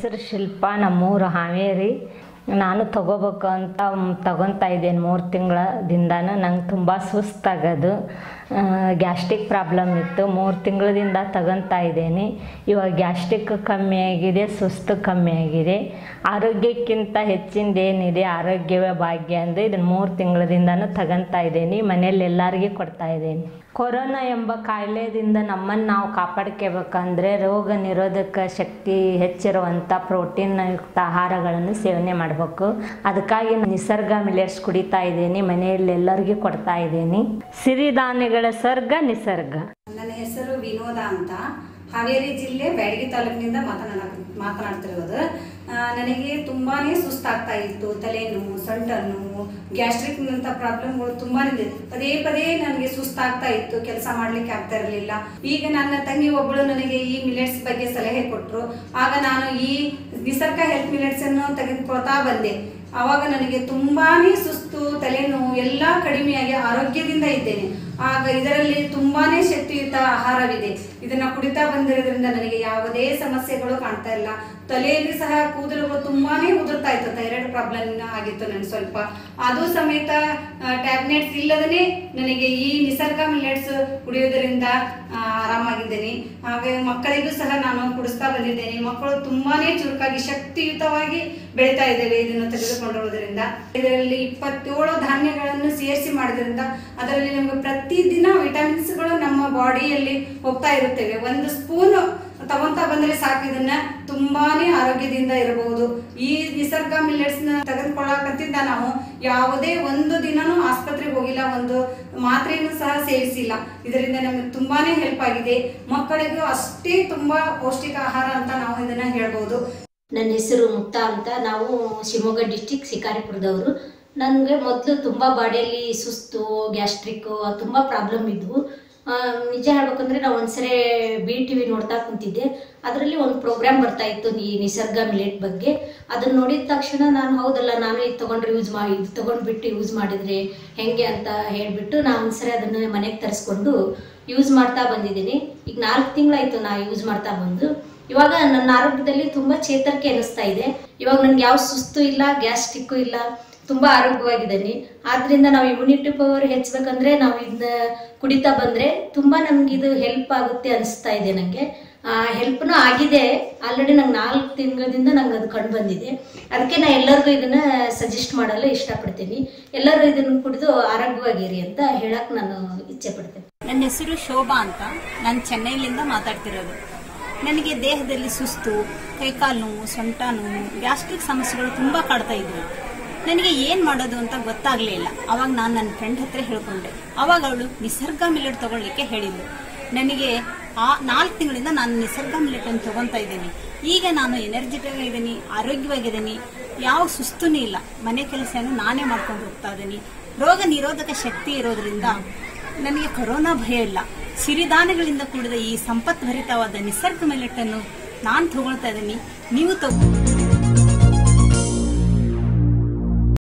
ಹೆಸರು ಶಿಲ್ಪ ನಮ್ಮೂರು ಹಾವೇರಿ ನಾನು ತಗೋಬೇಕು ಅಂತ ತಗೊತಾ ಇದ್ದೇನೆ ಮೂರು ತಿಂಗಳದಿಂದನೂ ನಂಗೆ ತುಂಬ ಸುಸ್ತಾಗೋದು ಗ್ಯಾಸ್ಟ್ರಿಕ್ ಪ್ರಾಬ್ಲಮ್ ಇತ್ತು ಮೂರು ತಿಂಗಳದಿಂದ ತಗೊತಾ ಇದ್ದೀನಿ ಇವಾಗ ಗ್ಯಾಸ್ಟ್ರಿಕ್ ಕಮ್ಮಿ ಆಗಿದೆ ಸುಸ್ತು ಕಮ್ಮಿ ಆಗಿದೆ ಆರೋಗ್ಯಕ್ಕಿಂತ ಹೆಚ್ಚಿಂದ ಏನಿದೆ ಆರೋಗ್ಯವೇ ಭಾಗ್ಯ ಅಂದರೆ ಇದನ್ನು ಮೂರು ತಿಂಗಳದಿಂದನೂ ತಗೊತಾ ಇದ್ದೀನಿ ಮನೇಲಿ ಎಲ್ಲರಿಗೂ ಕೊಡ್ತಾ ಇದ್ದೀನಿ ಕೊರೋನಾ ಎಂಬ ಕಾಯಿಲೆಯಿಂದ ನಮ್ಮನ್ನು ನಾವು ಕಾಪಾಡ್ಕೋಬೇಕಂದ್ರೆ ರೋಗ ನಿರೋಧಕ ಶಕ್ತಿ ಹೆಚ್ಚಿರುವಂಥ ಪ್ರೋಟೀನ್ ಯುಕ್ತ ಆಹಾರಗಳನ್ನು ಸೇವನೆ ಮಾಡಬೇಕು ಅದಕ್ಕಾಗಿ ನಾನು ನಿಸರ್ಗ ಮಿಲೆಟ್ಸ್ ಕುಡಿತಾ ಇದ್ದೀನಿ ಮನೆಯಲ್ಲಿ ಎಲ್ಲರಿಗೂ ಕೊಡ್ತಾ ಇದ್ದೀನಿ ಸಿರಿಧಾನ್ಯಗಳ ಸ್ವರ್ಗ ನಿಸರ್ಗ ನನ್ನ ಹೆಸರು ವಿನೋದ ಅಂತ ಹಾವೇರಿ ಜಿಲ್ಲೆ ಬ್ಯಾಡಗಿ ತಾಲೂಕಿನಿಂದ ಮಾತನಾಡ ಮಾತನಾಡ್ತಿರೋದು ಆ, ನನಗೆ ತುಂಬಾನೇ ಸುಸ್ತಾಗ್ತಾ ಇತ್ತು ತಲೆನೋವು ಸೊಂಟ ನೋವು ಗ್ಯಾಸ್ಟ್ರಿಕ್ ಅಂತ ಪ್ರಾಬ್ಲಮ್ಗಳು ತುಂಬಾನೇ ಇದೆ ಪದೇ ಪದೇ ನನಗೆ ಸುಸ್ತಾಗ್ತಾ ಇತ್ತು ಕೆಲಸ ಮಾಡ್ಲಿಕ್ಕೆ ಆಗ್ತಾ ಇರಲಿಲ್ಲ ಈಗ ನನ್ನ ತಂಗಿ ಒಬ್ಬಳು ನನಗೆ ಈ ಮಿಲೆಟ್ಸ್ ಬಗ್ಗೆ ಸಲಹೆ ಕೊಟ್ಟರು ಆಗ ನಾನು ಈ ನಿಸರ್ಗ ಹೆಲ್ತ್ ಮಿಲೆಟ್ಸ್ ಅನ್ನು ತೆಗೆದುಕೊಳ್ತಾ ಬಂದೆ ಆವಾಗ ನನಗೆ ತುಂಬಾನೇ ಸುಸ್ತು ತಲೆನೋವು ಎಲ್ಲ ಕಡಿಮೆಯಾಗಿ ಆರೋಗ್ಯದಿಂದ ಇದ್ದೇನೆ ಆಗ ಇದರಲ್ಲಿ ತುಂಬಾನೇ ಶಕ್ತಿಯುತ ಆಹಾರವಿದೆ ಇದನ್ನ ಕುಡಿತಾ ಬಂದಿರೋದ್ರಿಂದ ನನಗೆ ಯಾವುದೇ ಸಮಸ್ಯೆಗಳು ಕಾಣ್ತಾ ಇಲ್ಲ ತಲೆಯಲ್ಲಿ ಸಹ ಕೂದಲುಗಳು ತುಂಬಾನೇ ಉದುರ್ತಾ ಇತ್ತು ಥೈರಾಯ್ಡ್ ಪ್ರಾಬ್ಲಮ್ ಆಗಿತ್ತು ನನಗೆ ಸ್ವಲ್ಪ ಅದು ಸಮೇತ ಟ್ಯಾಬ್ಲೆಟ್ಸ್ ಇಲ್ಲದೇ ನನಗೆ ಈ ನಿಸರ್ಗ ಮಿಲೆಟ್ಸ್ ಕುಡಿಯೋದರಿಂದ ಆ, ಆರಾಮಾಗಿದ್ದೇನೆ ಹಾಗೆ ಮಕ್ಕಳಿಗೂ ಸಹ ನಾನು ಕುಡಿಸ್ತಾ ಬಂದಿದ್ದೇನೆ ಮಕ್ಕಳು ತುಂಬಾನೇ ಚುರುಕಾಗಿ ಶಕ್ತಿಯುತವಾಗಿ ಬೆಳೀತಾ ಇದ್ದೇವೆ ಇದನ್ನು ತೆಗೆದುಕೊಂಡಿರುವುದರಿಂದ ಇದರಲ್ಲಿ ಇಪ್ಪತ್ತೇಳು ಧಾನ್ಯಗಳನ್ನು ಸೇರಿಸಿ ಮಾಡೋದ್ರಿಂದ ಅದರಲ್ಲಿ ನಮಗೆ ಪ್ರತಿದಿನ ವಿಟಮಿನ್ಸ್ಗಳು ನಮ್ಮ ಬಾಡಿಯಲ್ಲಿ ಹೋಗ್ತಾ ಇರುತ್ತೇವೆ ಒಂದು ಸ್ಪೂನ್ ತಗೊಂತಾ ಬಂದ್ರೆ ಸಾಕು ಇದನ್ನ ತುಂಬಾನೇ ಆರೋಗ್ಯದಿಂದ ಇರಬಹುದು ಈ ನಿಸರ್ಗ ಮಿಲ್ಲೆಟ್ಸ್ ನ ತೆಗೆದುಕೊಳ್ಳಕತ್ತಿದ್ದ ನಾವು ಯಾವುದೇ ಒಂದು ದಿನನೂ ಆಸ್ಪತ್ರೆಗೆ ಹೋಗಿಲ್ಲ ಒಂದು ಮಾತ್ರೆಯನ್ನು ಸಹ ಸೇವಿಸಿಲ್ಲ ಇದರಿಂದ ನಮಗೆ ತುಂಬಾನೇ ಹೆಲ್ಪ್ ಆಗಿದೆ ಮಕ್ಕಳಿಗೂ ಅಷ್ಟೇ ತುಂಬಾ ಪೌಷ್ಟಿಕ ಆಹಾರ ಅಂತ ನಾವು ಇದನ್ನ ಹೇಳ್ಬೋದು ನನ್ನ ಹೆಸರು ಮುಕ್ತಾ ಅಂತ ನಾವು ಶಿವಮೊಗ್ಗ ಡಿಸ್ಟಿಕ್ ಶಿಕಾರಿಪುರದವರು ನನಗೆ ಮೊದಲು ತುಂಬ ಬಾಡಿಯಲ್ಲಿ ಸುಸ್ತು ಗ್ಯಾಸ್ಟ್ರಿಕ್ಕು ತುಂಬ ಪ್ರಾಬ್ಲಮ್ ಇದ್ವು ಆ, ನಿಜ ಹೇಳ್ಬೇಕಂದ್ರೆ ನಾವು ಒಂದ್ಸರಿ ಬಿ ಟಿ ವಿ ನೋಡ್ತಾ ಕುಂತಿದ್ದೆ ಅದರಲ್ಲಿ ಒಂದು ಪ್ರೋಗ್ರಾಮ್ ಬರ್ತಾ ಇತ್ತು ಈ ನಿಸರ್ಗ ಮಿಲೆಟ್ ಬಗ್ಗೆ ಅದನ್ನ ನೋಡಿದ ತಕ್ಷಣ ನಾನು ಹೌದಲ್ಲ ನಾನು ಇದು ತೊಗೊಂಡ್ರೆ ಯೂಸ್ ಮಾಡಿ ಇದು ತೊಗೊಂಡ್ಬಿಟ್ಟು ಯೂಸ್ ಮಾಡಿದರೆ ಹೆಂಗೆ ಅಂತ ಹೇಳಿಬಿಟ್ಟು ನಾನು ಒಂದ್ಸರಿ ಅದನ್ನು ಮನೆಗೆ ತರಿಸ್ಕೊಂಡು ಯೂಸ್ ಮಾಡ್ತಾ ಬಂದಿದ್ದೀನಿ ಈಗ ನಾಲ್ಕು ತಿಂಗಳಾಯಿತು ನಾ ಯೂಸ್ ಮಾಡ್ತಾ ಬಂದು ಇವಾಗ ನನ್ನ ಆರೋಗ್ಯದಲ್ಲಿ ತುಂಬ ಚೇತರಿಕೆ ಅನಿಸ್ತಾ ಇದೆ ಇವಾಗ ನನಗೆ ಯಾವ ಸುಸ್ತು ಇಲ್ಲ ಗ್ಯಾಸ್ಟ್ರಿಕ್ಕು ಇಲ್ಲ ತುಂಬ ಆರೋಗ್ಯವಾಗಿದ್ದೀನಿ ಆದ್ರಿಂದ ನಾವು ಇಮ್ಯುನಿಟಿ ಪವರ್ ಹೆಚ್ಚಬೇಕಂದ್ರೆ ನಾವು ಇದನ್ನ ಕುಡಿತಾ ಬಂದರೆ ತುಂಬ ನಮ್ಗೆ ಇದು ಹೆಲ್ಪ್ ಆಗುತ್ತೆ ಅನಿಸ್ತಾ ಇದೆ ನನಗೆ ಹೆಲ್ಪ್ನೂ ಆಗಿದೆ ಆಲ್ರೆಡಿ ನಂಗೆ ನಾಲ್ಕು ತಿಂಗಳಿಂದ ನಂಗೆ ಅದು ಕಂಡು ಬಂದಿದೆ ಅದಕ್ಕೆ ನಾನು ಎಲ್ಲರಿಗೂ ಇದನ್ನ ಸಜೆಸ್ಟ್ ಮಾಡಲು ಇಷ್ಟಪಡ್ತೀನಿ ಎಲ್ಲರೂ ಇದನ್ನು ಕುಡಿದು ಆರೋಗ್ಯವಾಗಿರಿ ಅಂತ ಹೇಳಕ್ಕೆ ನಾನು ಇಚ್ಛೆ ಪಡ್ತೇನೆ ನನ್ನ ಹೆಸರು ಶೋಭಾ ಅಂತ ನಾನು ಚೆನ್ನೈಲಿಂದ ಮಾತಾಡ್ತಿರೋದು ನನಗೆ ದೇಹದಲ್ಲಿ ಸುಸ್ತು ಕೈಕಾಲು ನೋವು ಸೊಂಟ ನೋವು ಗ್ಯಾಸ್ಟ್ರಿಕ್ ಸಮಸ್ಯೆಗಳು ತುಂಬ ಕಾಡ್ತಾ ಇದ್ವು ನನಗೆ ಏನು ಮಾಡೋದು ಅಂತ ಗೊತ್ತಾಗಲಿಲ್ಲ ಅವಾಗ ನಾನು ನನ್ನ ಫ್ರೆಂಡ್ ಹತ್ರ ಹೇಳ್ಕೊಂಡೆ ಅವಾಗ ಅವಳು ನಿಸರ್ಗ ಮಿಲೆಟ್ ತಗೊಳ್ಳಿಕ್ಕೆ ಹೇಳಿದ್ಲು ನನಗೆ ಆ ನಾಲ್ಕು ತಿಂಗಳಿಂದ ನಾನು ನಿಸರ್ಗ ಮಿಲೆಟ್ ಅನ್ನು ತಗೊತಾ ಇದ್ದೀನಿ ಈಗ ನಾನು ಎನರ್ಜೆಟಿಕ್ ಆಗಿದ್ದೀನಿ ಆರೋಗ್ಯವಾಗಿದ್ದೀನಿ ಯಾವ ಸುಸ್ತುನೂ ಇಲ್ಲ ಮನೆ ಕೆಲಸನೂ ನಾನೇ ಮಾಡ್ಕೊಂಡು ಹೋಗ್ತಾ ಇದ್ದೀನಿ ರೋಗ ನಿರೋಧಕ ಶಕ್ತಿ ಇರೋದ್ರಿಂದ ನನಗೆ ಕೊರೋನಾ ಭಯ ಇಲ್ಲ ಸಿರಿಧಾನ್ಯಗಳಿಂದ ಕೂಡಿದ ಈ ಸಂಪತ್ಭರಿತವಾದ ನಿಸರ್ಗ ಮೆಲೆಟ್ ಅನ್ನು ನಾನು ತಗೊಳ್ತಾ ಇದ್ದೀನಿ ನೀವು ತಗೋ